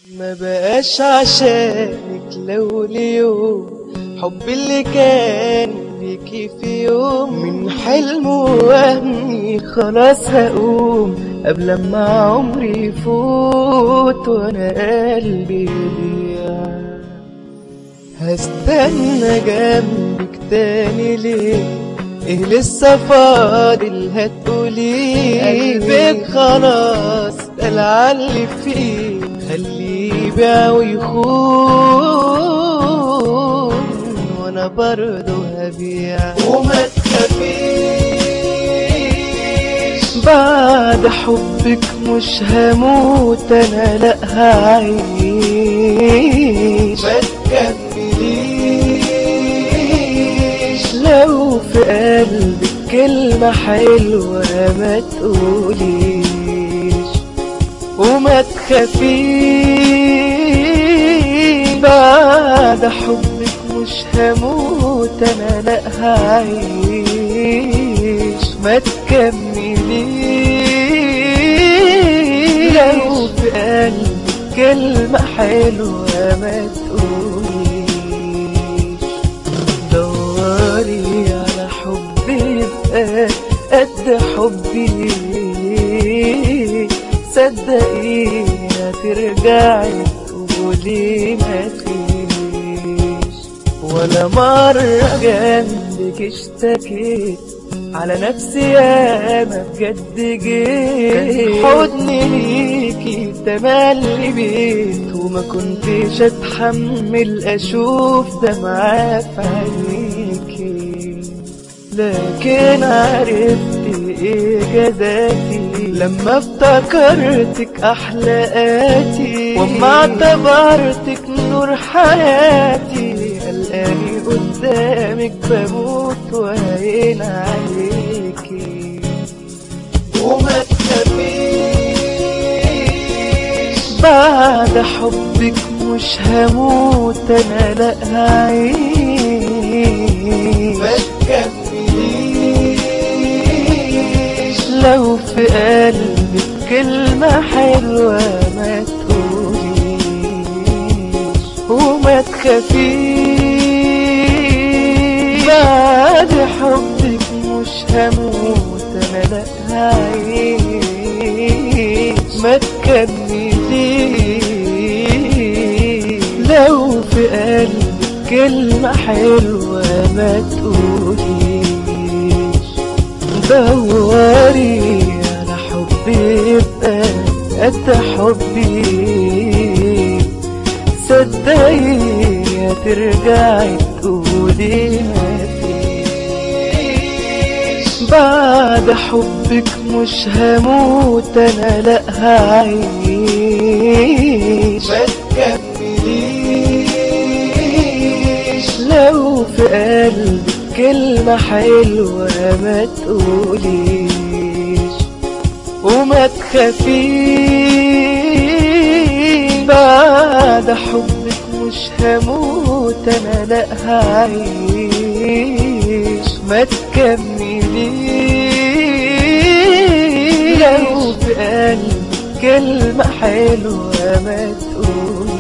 ما بقاش عشانك لو ليوم حب اللي كان ليكي في يوم من حلم وهمي خلاص هقوم قبل ما عمري يفوت وانا قلبي يضيع هستنى جنبك تاني ليه ايه لسه فاضل هتقولي قلبك خلاص قلع اللي فيه خليه يبيع ويخون وانا برضه هبيع وما تخافيش بعد حبك مش هموت انا لا هعيش ما تكمليش لو في قلبك كلمة حلوة ما تقوليش وما تخافيش بعد حبك مش هموت انا لا هعيش ما تكمليش لو في قلبك كلمة حلوة ما تقوليش دوري على حب يبقى قد حبي صدقي هترجعي تقولي ما فيش ولا مرة جنبك اشتكيت على نفسي ياما بجد جيت حضني ليكي تملي بيت وما كنتش اتحمل اشوف دمعة في عينيكي لكن عرفت ايه جزاتي لما افتكرتك احلقاتي وما اعتبرتك نور حياتي قلقاني قدامك بموت وعين عليكي وما تخافيش بعد حبك مش هموت انا لا هعيش ما تكمليش لو في قلبك كلمة حلوة ما تقوليش وما تخافيش بعد حبك مش هموت انا لا هعيش ما تكمليش لو في قلبك كلمة حلوة ما تقوليش دوري على حبي يبقى قد حبي صدقي هترجعي تقولي ما فيش بعد حبك مش هموت انا لا هعيش ما تكمليش لو في قلبك كلمة حلوة ما تقوليش وما تخافيش بعد حبك مش هموت انا لا هعيش ما تكمليش لو في قلبك كلمة حلوة ما تقوليش